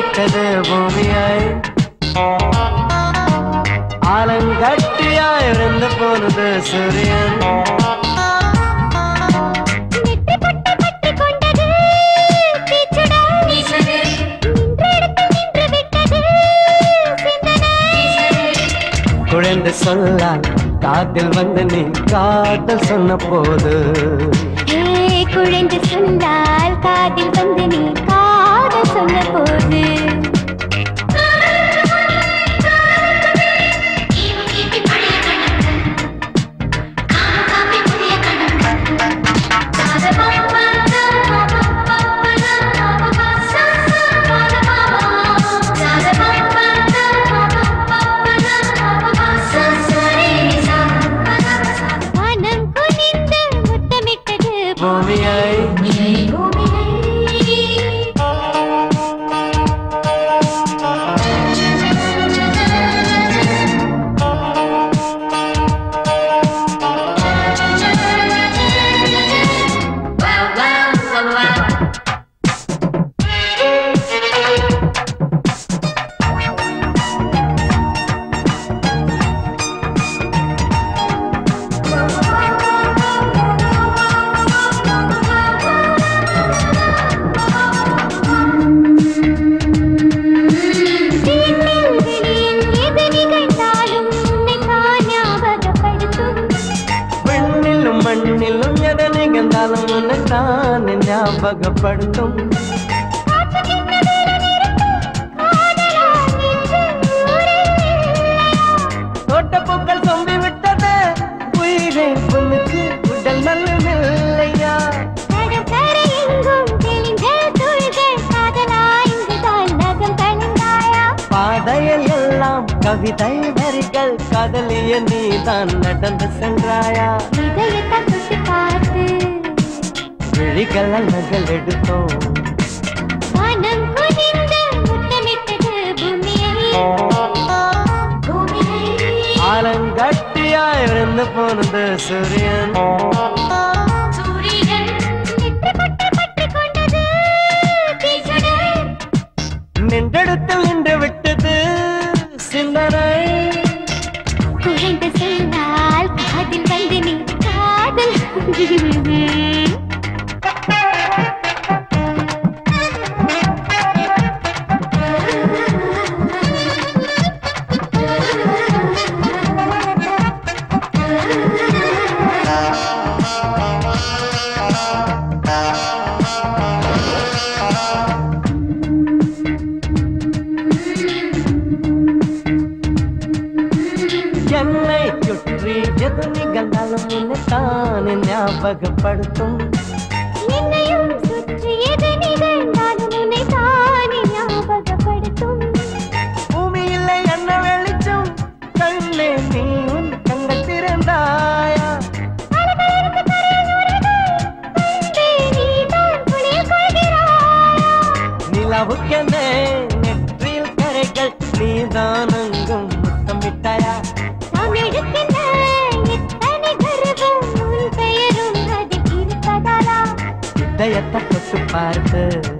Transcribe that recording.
முத்தமிட்டது பூமியை ஆலங்கட்டியாய் இருந்து போனது சூரியன் நெற்றி பொட்டு பற்றி கொண்டது தீச்சுடர். நின்ற இடத்தில் நின்று விட்டது சிந்தனை. குழந்தை சொல்லால் காதில் வந்து நீ காதல் சொன்ன போது ஏ, குழந்தை சொன்னால் காதில் வந்து நீ காதல் சொன்ன போது மனம் குனிந்து முத்தமிட்டது பூமியை எது நிகழ்ந்தாலும் உன்னை தான் ஞாபகப்படுத்தும் விண்ணிலும் மண்ணிலும் எதை நிகழ்ந்தாலும் உன்னை தான் ஞாபகப்படுத்தும் தோட்டப்பூக்கள் சொம்பி விட்டது உயிரை பொண்ணுக்கு உடல் நல்லவில்லையா கடற்கரை எங்கும் தெளிந்த துளிகள் காதலா இங்குதான் நகம் கலந்தாயா பாதையில் எல்லாம் கவிதை வரிகள் காதலிய நீதான் நடந்து சென்றாயா இதயத்தை தொட்டு பார்த்து விழிகள் நகல் எடுத்தோம் மனம் குனிந்து முத்தமிட்டது பூமியை பூமியை ஆலங்கட்டியாய் இருந்து போனது சூரியன் சூரியன் நெற்றி பொட்டு பற்றிக் கொண்டது தீச்சுடர். நின்றெடுத்தில் நின்று விட்டது சிந்தனை குழந்தை சொன்னால் காதில் வந்து நீ காதல் என்னை சுற்றி எது நிகழ்ந்தாலும் உன்னை தான் ஞாபகப்படுத்தும் என்னையும் சுற்றி எது நிகழ்ந்தாலும் உன்னை தானே ஞாபகப்படுத்தும் பூமியில் என்ன வெளிச்சம் கண்ணே நீ உன் கண்கள் திறந்தாயா அலகலருக்கு தரையில் நுரைகள் கண்டே நீதான் குளிர் கொள்கிறாயா நிலவுக்கென நெற்றியில் கரைகள் நீதான் அங்கும் முத்தமிட்டாயா தமிழுக்கென்ன எத்தனை கர்வம் உன் பெயரும் அதில் இருப்பதாலா இதயத்தை தொட்டு பார்த்து